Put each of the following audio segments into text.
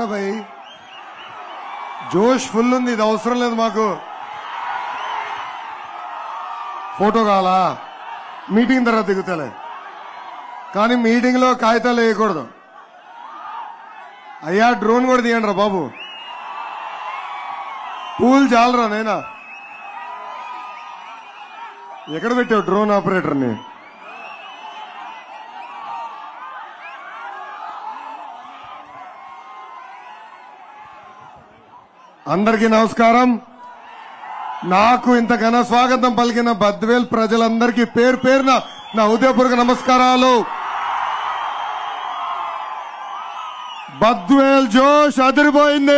ఎక్కడ భయ్ జోష్ ఫుల్ ఉంది ఇది అవసరం లేదు మాకు ఫోటో కావాలా మీటింగ్ తర్వాత దిగుతలే కానీ మీటింగ్ లో కాగితాలు వేయకూడదు అయ్యా డ్రోన్ కూడా తీయండి రా బాబు పూల్ చాలరా నైనా ఎక్కడ పెట్టావు డ్రోన్ ఆపరేటర్ని అందరికీ నమస్కారం నాకు ఇంత ఘన స్వాగతం పలికిన బద్వేల్ ప్రజలందరికీ పేరు పేరున నా ఉదయపూర్వక నమస్కారాలు బద్వేల్ జోష్ అదిరిపోయింది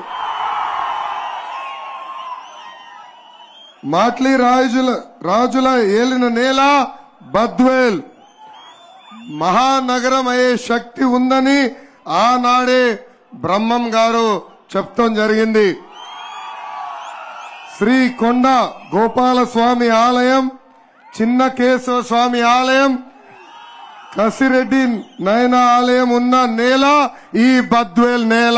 మాట్లీ రాజుల రాజుల ఏలిన నేల బద్వేల్ మహానగరం అయ్యే శక్తి ఉందని ఆనాడే బ్రహ్మం గారు చెప్తాం జరిగింది శ్రీ కొండ గోపాల స్వామి ఆలయం చిన్న కేశవ స్వామి ఆలయం కసిరెడ్డి నయన ఆలయం ఉన్న నేల ఈ బద్వేల్ నేల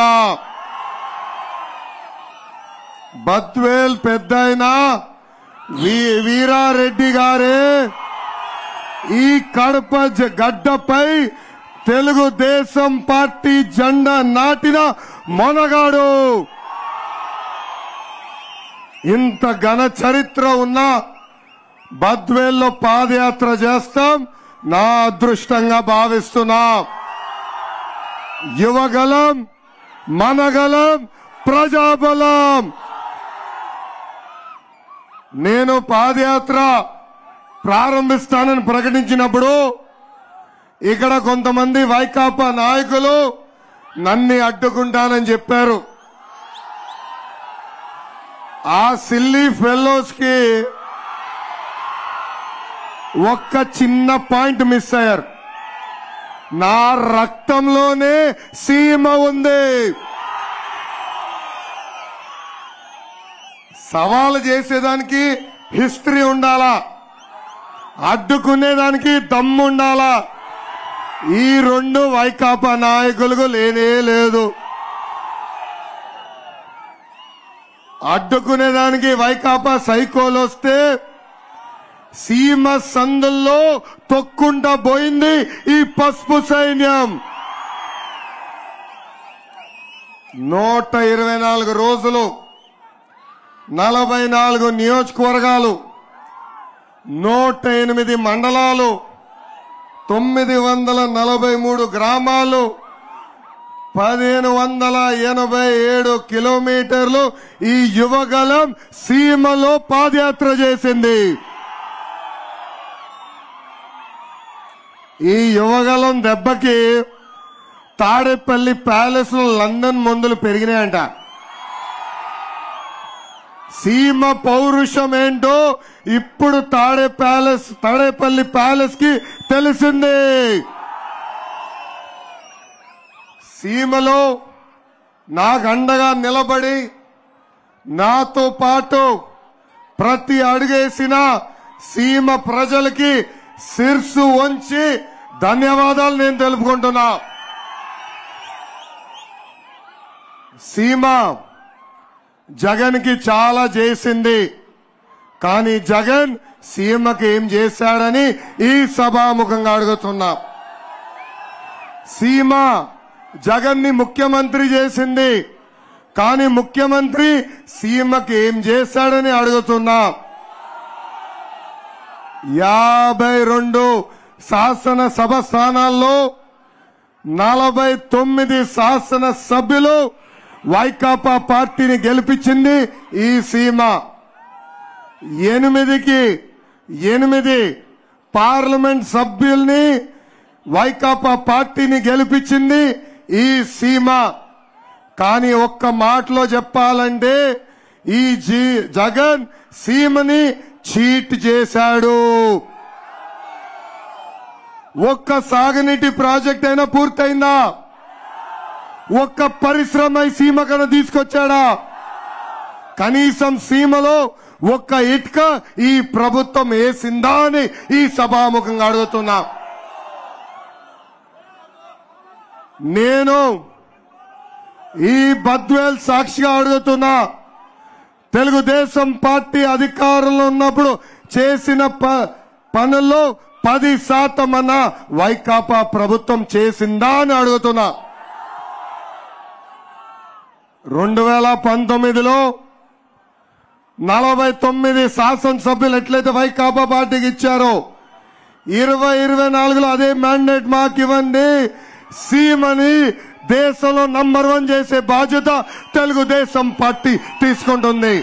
బద్వేల్ పెద్ద వీరారెడ్డి గారే ఈ కడప జ- గడ్డపై తెలుగుదేశం పార్టీ జెండా నాటిన మొనగాడు ఇంత ఘన చరిత్ర ఉన్న బద్వేల్లో పాదయాత్ర చేస్తాం నా అదృష్టంగా భావిస్తున్నా యువగలం మనగలం ప్రజాబలం నేను పాదయాత్ర ప్రారంభిస్తానని ప్రకటించినప్పుడు ఇక్కడ కొంతమంది వైకాపా నాయకులు నన్ను అడ్డుకుంటానని చెప్పారు ఆ సిల్లీ ఫెలోస్ కి ఒక్క చిన్న పాయింట్ మిస్ అయ్యారు నా రక్తంలోనే సీమ ఉంది సవాలు చేసేదానికి హిస్టరీ ఉండాలా అడ్డుకునేదానికి దమ్ము ఉండాలా ఈ రెండు వైకాపా నాయకులకు లేనే లేదు అడ్డుకునేదానికి వైకాపా సైకోలు వస్తే సీమ సందుల్లో తొక్కుంటా పోయింది ఈ పసుపు సైన్యం నూట ఇరవై నాలుగు రోజులు నలభై నాలుగు నియోజకవర్గాలు నూట ఎనిమిది మండలాలు తొమ్మిది వందల నలభై మూడు గ్రామాలు పదిహేను వందల ఎనభై ఏడు కిలోమీటర్లు ఈ యువగలం సీమలో పాదయాత్ర చేసింది ఈ యువగలం దెబ్బకి తాడేపల్లి ప్యాలెస్ లో లండన్ మందులు పెరిగినాయంట సీమ పౌరుషం ఏంటో ఇప్పుడు తాడే ప్యాలెస్ తాడేపల్లి ప్యాలెస్ కి తెలిసింది సీమలో నాకు అండగా నిలబడి నాతో పాటు ప్రతి అడుగేసిన సీమ ప్రజలకి శిర్సు వంచి ధన్యవాదాలు నేను తెలుపుకుంటున్నా సీమ జగన్ కి చాలా చేసింది కానీ జగన్ సీమకి ఏం చేశాడని ఈ సభాముఖంగా అడుగుతున్నా సీమ జగన్ ని ముఖ్యమంత్రి చేసింది కానీ ముఖ్యమంత్రి సీమకి ఏం చేశాడని అడుగుతున్నా యాభై రెండు శాసనసభ స్థానాల్లో నలభై తొమ్మిది శాసన సభ్యులు వైకాపా పార్టీని గెలిపించింది ఈ సీమ ఎనిమిదికి ఎనిమిది పార్లమెంట్ సభ్యుల్ని వైకాపా పార్టీని గెలిపించింది ఈ సీమ కానీ ఒక్క మాటలో చెప్పాలంటే ఈ జీ జగన్ సీమని చీట్ చేశాడు ఒక్క సాగునీటి ప్రాజెక్ట్ అయినా పూర్తయిందా ఒక్క పరిశ్రమ ఈ సీమ కన్నా తీసుకొచ్చాడా కనీసం సీమలో ఒక్క ఇటుక ఈ ప్రభుత్వం వేసిందా అని ఈ సభాముఖంగా అడుగుతున్నా నేను ఈ బద్వేల్ సాక్షిగా అడుగుతున్నా తెలుగుదేశం పార్టీ అధికారంలో ఉన్నప్పుడు చేసిన ప- పనుల్లో పది శాతం అన్న వైకాపా ప్రభుత్వం చేసిందా అని అడుగుతున్నా రెండు వేల పంతొమ్మిదిలో నలభై తొమ్మిది శాసనసభ్యులు ఎట్లయితే వైకాపా పార్టీకి ఇచ్చారో ఇరవై ఇరవై నాలుగులో అదే మ్యాండేట్ మాకు ఇవ్వండి సీమని దేశంలో నంబర్ వన్ చేసే బాధ్యత తెలుగుదేశం పార్టీ తీసుకుంటుంది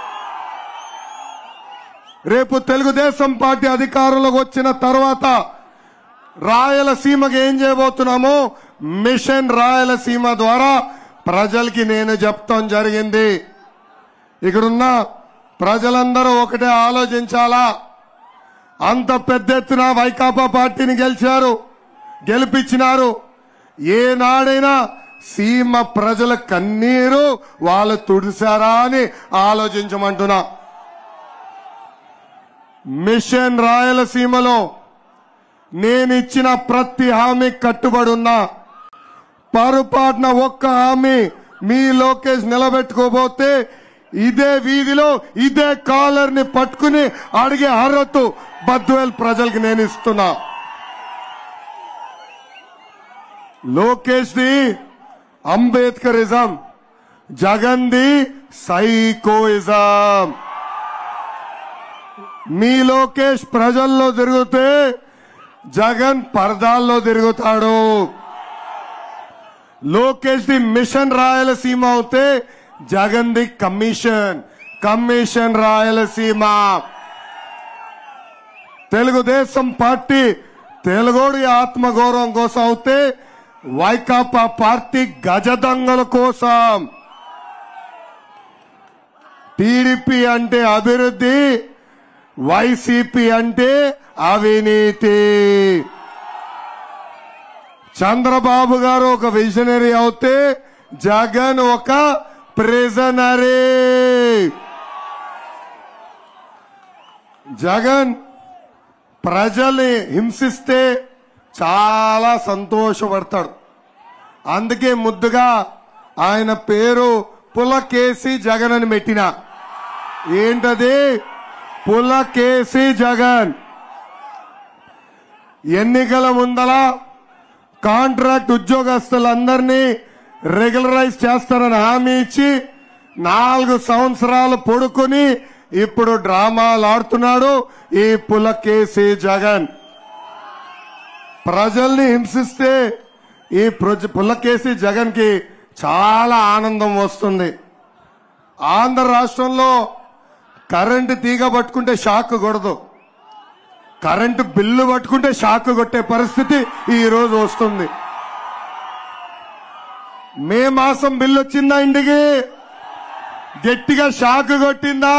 రేపు తెలుగుదేశం పార్టీ అధికారంలోకి వచ్చిన తర్వాత రాయలసీమకి ఏం చేయబోతున్నామో మిషన్ రాయలసీమ ద్వారా ప్రజలకి నేను చెప్తాం జరిగింది ఇక్కడున్న ప్రజలందరూ ఒకటే ఆలోచించాలా అంత పెద్ద ఎత్తున వైకాపా పార్టీని గెలిచారు గెలిపించినారు ఏనాడైనా సీమ ప్రజల కన్నీరు వాళ్ళు తుడిశారా అని ఆలోచించమంటున్నా మిషన్ రాయలసీమలో నేనిచ్చిన ప్రతి హామీ కట్టుబడి ఉన్నా పొరపాటున ఒక్క హామీ మీ లోకేష్ నిలబెట్టుకోబోతే ఇదే వీధిలో ఇదే కాలర్ ని పట్టుకుని అడిగే అర్హత బద్వేల్ ప్రజలకు నేను ఇస్తున్నా Lokesh the Ambedkarism Jagan the psychoism మీ లోకేష్ ప్రజల్లో తిరిగితే జగన్ పరదాల్లో తిరుగుతాడు లోకేష్ ది మిషన్ రాయలసీమ అవుతే Jagan the commission commission Rayalaseema Telugu Desam party తెలుగోడి ఆత్మగౌరవం కోసం అవుతే వైకాపా పార్టీ గజదంగల కోసం టీడీపీ అంటే అభివృద్ధి వైసీపీ అంటే అవినీతి చంద్రబాబు గారు ఒక విజనరీ అవుతే జగన్ ఒక ప్రిజనరీ జగన్ ప్రజల్ని హింసిస్తే చాలా సంతోషపడతాడు అందుకే ముద్దుగా ఆయన పేరు పులకేసి జగన్ అని పెట్టిన ఏంటది పులకేసి జగన్ ఎన్నికల ముందల కాంట్రాక్ట్ ఉద్యోగస్తులందరినీ రెగ్యులరైజ్ చేస్తారని హామీ ఇచ్చి నాలుగు సంవత్సరాలు పొడుకుని ఇప్పుడు డ్రామాలు ఆడుతున్నాడు ఈ పులకేసి జగన్ ప్రజల్ని హింసిస్తే ఈ ప్రజ- పుల్లకేసి జగన్ కి చాలా ఆనందం వస్తుంది ఆంధ్ర రాష్ట్రంలో కరెంటు తీగ పట్టుకుంటే షాక్ కొడదు కరెంటు బిల్లు పట్టుకుంటే షాక్ కొట్టే పరిస్థితి ఈ రోజు వస్తుంది మే మాసం బిల్లు వచ్చిందా ఇంటికి గట్టిగా షాక్ కొట్టిందా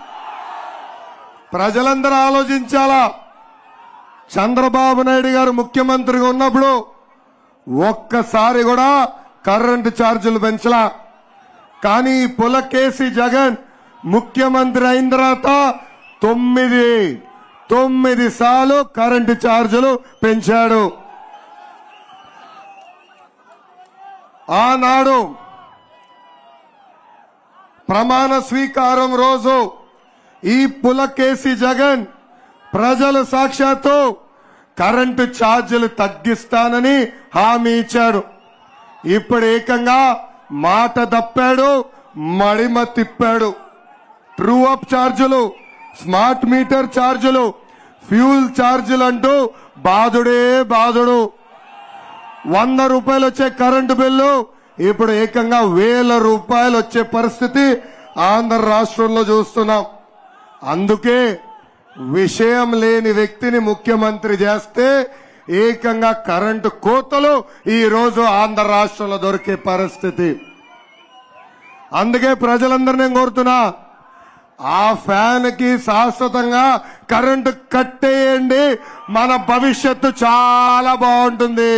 ప్రజలందరూ ఆలోచించాలా చంద్రబాబు నాయుడు గారు ముఖ్యమంత్రిగా ఉన్నప్పుడు ఒక్కసారి కూడా కరెంటు ఛార్జీలు పెంచలా కానీ ఈ పులకేసి జగన్ ముఖ్యమంత్రి అయిన తర్వాత తొమ్మిది తొమ్మిది సార్లు కరెంటు ఛార్జీలు పెంచాడు ఆనాడు ప్రమాణ స్వీకారం రోజు ఈ పులకేసి జగన్ ప్రజలు సాక్షాత్తు కరెంటు ఛార్జీలు తగ్గిస్తానని హామీ ఇచ్చాడు ఇప్పుడు ఏకంగా మాట తప్పాడు మడిమ తిప్పాడు ట్రూ అప్ ఛార్జీలు స్మార్ట్ మీటర్ ఛార్జీలు ఫ్యూల్ ఛార్జీలు అంటూ బాధుడే బాధుడు వంద రూపాయలు వచ్చే కరెంటు బిల్లు ఇప్పుడు ఏకంగా వేల రూపాయలు వచ్చే పరిస్థితి ఆంధ్ర రాష్ట్రంలో చూస్తున్నాం అందుకే విషయం లేని వ్యక్తిని ముఖ్యమంత్రి చేస్తే ఏకంగా కరెంటు కోతలు ఈ రోజు ఆంధ్ర రాష్ట్రంలో దొరికే పరిస్థితి అందుకే ప్రజలందరినీ నేను కోరుతున్నా ఆ ఫ్యాన్ కి శాశ్వతంగా కరెంటు కట్టేయండి మన భవిష్యత్తు చాలా బాగుంటుంది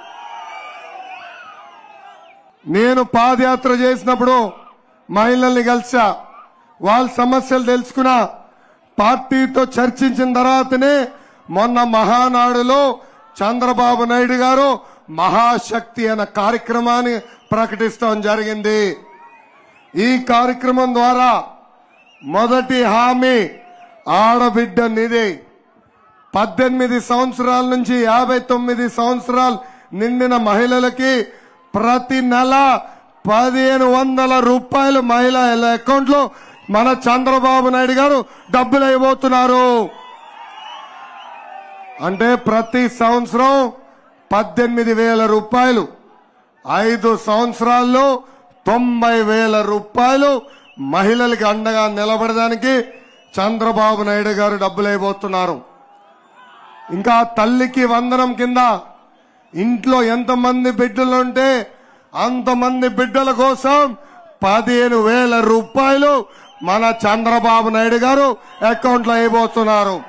నేను పాదయాత్ర చేసినప్పుడు మహిళల్ని కలిసా వాళ్ళ సమస్యలు తెలుసుకున్నా పార్టీతో చర్చించిన తర్వాతనే మొన్న మహానాడులో చంద్రబాబు నాయుడు గారు మహాశక్తి అనే కార్యక్రమాన్ని ప్రకటిస్తాం జరిగింది ఈ కార్యక్రమం ద్వారా మొదటి హామీ ఆడబిడ్డ నిధి పద్దెనిమిది సంవత్సరాల నుంచి యాభై తొమ్మిది సంవత్సరాలు నిండిన మహిళలకి ప్రతి నెల పదిహేను వందల రూపాయలు మహిళల అకౌంట్ లో మన చంద్రబాబు నాయుడు గారు డబ్బులు అయిపోతున్నారు అంటే ప్రతి సంవత్సరం పద్దెనిమిది వేల రూపాయలు ఐదు సంవత్సరాల్లో తొంభై వేల రూపాయలు మహిళలకి అండగా నిలబడడానికి చంద్రబాబు నాయుడు గారు డబ్బులు అయిపోతున్నారు ఇంకా తల్లికి వందనం కింద ఇంట్లో ఎంతమంది బిడ్డలుంటే అంతమంది బిడ్డల కోసం పదిహేను వేల రూపాయలు మన చంద్రబాబు నాయుడు గారు అకౌంట్లో అయిపోతున్నారు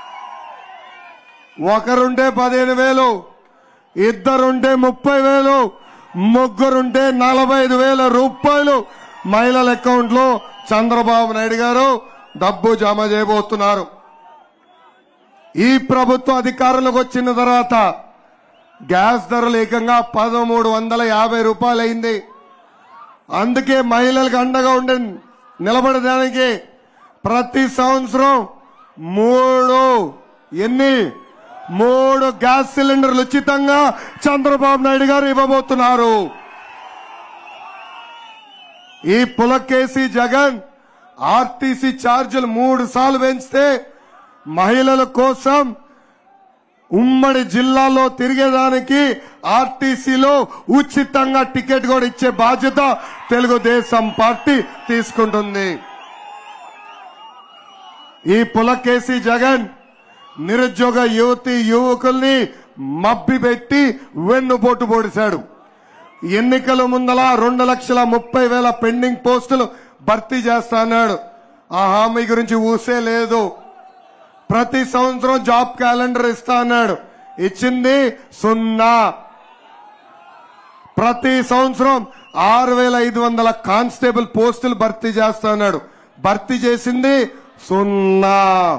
ఒకరుంటే పదిహేను వేలు ఇద్దరుంటే ముప్పై వేలు ముగ్గురుంటే నలభై ఐదు వేల రూపాయలు మహిళల అకౌంట్ లో చంద్రబాబు నాయుడు గారు డబ్బు జమ చేయబోతున్నారు ఈ ప్రభుత్వ అధికారంలోకి వచ్చిన తర్వాత గ్యాస్ ధరలు ఏకంగా పదమూడు వందల యాభై రూపాయలు అయింది అందుకే మహిళలకు అండగా ఉండే నిలబడడానికి ప్రతి సంవత్సరం మూడు ఎన్ని మూడు గ్యాస్ సిలిండర్లు ఉచితంగా చంద్రబాబు నాయుడు గారు ఇవ్వబోతున్నారు ఈ పులకేసి జగన్ ఆర్టీసీ ఛార్జీలు మూడు సార్లు పెంచితే మహిళల కోసం ఉమ్మడి జిల్లాలో తిరిగేదానికి ఆర్టీసీలో ఉచితంగా టికెట్ కూడా ఇచ్చే బాధ్యత తెలుగుదేశం పార్టీ తీసుకుంటుంది ఈ పులకేసి జగన్ నిరుద్యోగ యువతి యువకుల్ని మబ్బిపెట్టి వెన్నుపోటు పొడిశాడు ఎన్నికల ముందల రెండు లక్షల ముప్పై వేల పెండింగ్ పోస్టులు భర్తీ చేస్తా అన్నాడు ఆ హామీ గురించి ఊసే లేదు ప్రతి సంవత్సరం జాబ్ క్యాలెండర్ ఇస్తా అన్నాడు ఇచ్చింది సున్నా ప్రతి సంవత్సరం ఆరు వేల ఐదు వందల కానిస్టేబుల్ పోస్టులు భర్తీ చేస్తా అన్నాడు భర్తీ చేసింది సున్నా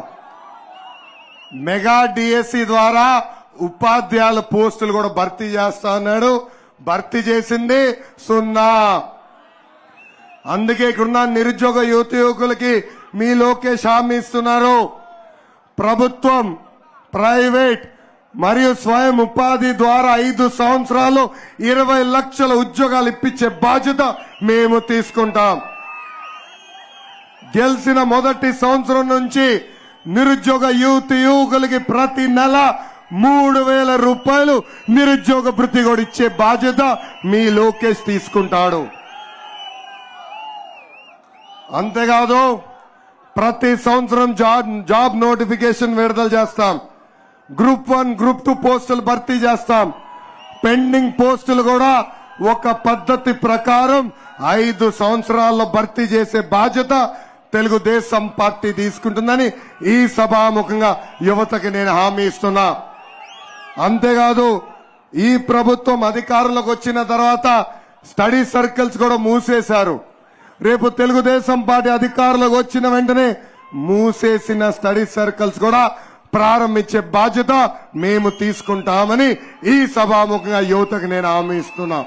మెగా డిఎస్సి ద్వారా ఉపాధ్యాయుల పోస్టులు కూడా భర్తీ చేస్తా అన్నాడు భర్తీ చేసింది సున్నా అందుకే ఇక్కడున్న నిరుద్యోగ యువత యువకులకి మీ లోకేష్ హామీ ఇస్తున్నారు ప్రభుత్వం ప్రైవేట్ మరియు స్వయం ఉపాధి ద్వారా ఐదు సంవత్సరాలు ఇరవై లక్షల ఉద్యోగాలు ఇప్పించే బాధ్యత మేము తీసుకుంటాం గెలిచిన మొదటి సంవత్సరం నుంచి నిరుద్యోగ యూత్ యువకులకి ప్రతి నెల మూడు వేల రూపాయలు నిరుద్యోగ భృతి కూడా ఇచ్చే బాధ్యత మీ లోకేష్ తీసుకుంటాడు అంతేకాదు ప్రతి సంవత్సరం జాబ్ జాబ్ నోటిఫికేషన్ విడుదల చేస్తాం గ్రూప్ వన్ గ్రూప్ టూ పోస్టులు భర్తీ చేస్తాం పెండింగ్ పోస్టులు కూడా ఒక పద్ధతి ప్రకారం ఐదు సంవత్సరాల్లో భర్తీ చేసే బాధ్యత తెలుగుదేశం పార్టీ తీసుకుంటుందని ఈ సభాముఖంగా యువతకి నేను హామీ ఇస్తున్నా అంతేకాదు ఈ ప్రభుత్వం అధికారంలోకి వచ్చిన తర్వాత స్టడీ సర్కిల్స్ కూడా మూసేశారు రేపు తెలుగుదేశం పార్టీ అధికారంలోకి వచ్చిన వెంటనే మూసేసిన స్టడీ సర్కిల్స్ కూడా ప్రారంభించే బాధ్యత మేము తీసుకుంటామని ఈ సభాముఖంగా యువతకు నేను హామీ ఇస్తున్నా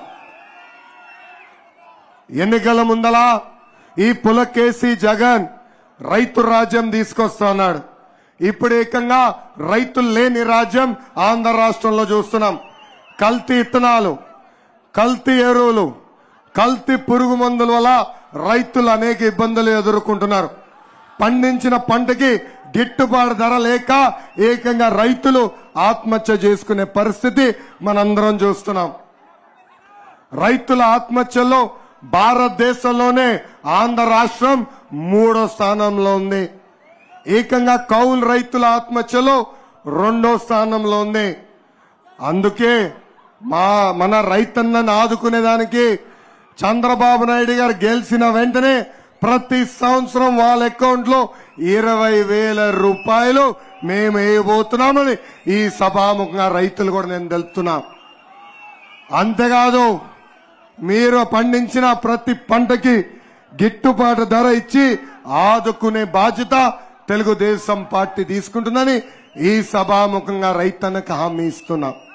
ఎన్నికల ముందల ఈ పులకేసి జగన్ రైతు రాజ్యం తీసుకొస్తున్నాడు ఇప్పుడు ఏకంగా రైతులు లేని రాజ్యం ఆంధ్ర రాష్ట్రంలో చూస్తున్నాం కల్తీ ఇత్తనాలు కల్తీ ఎరువులు కల్తీ పురుగు మందుల వల్ల రైతులు అనేక ఇబ్బందులు ఎదుర్కొంటున్నారు పండించిన పంటకి గిట్టుబాటు ధర లేక ఏకంగా రైతులు ఆత్మహత్య చేసుకునే పరిస్థితి మనందరం చూస్తున్నాం రైతుల ఆత్మహత్యల్లో భారతదేశంలోనే ఆంధ్ర రాష్ట్రం మూడో స్థానంలో ఉంది ఏకంగా కౌలు రైతుల ఆత్మహత్యలో రెండో స్థానంలో ఉంది అందుకే మా మన రైతన్నను ఆదుకునేదానికి చంద్రబాబు నాయుడు గారు గెలిచిన వెంటనే ప్రతి సంవత్సరం వాళ్ళ అకౌంట్ లో ఇరవై వేల రూపాయలు మేము వేయబోతున్నామని ఈ సభాముఖంగా రైతులు కూడా నేను తెలుపుతున్నా అంతేకాదు మీరు పండించిన ప్రతి పంటకి గిట్టుబాటు ధర ఇచ్చి ఆదుకునే బాధ్యత తెలుగుదేశం పార్టీ తీసుకుంటుందని ఈ సభాముఖంగా రైతన్నకు హామీ ఇస్తున్నా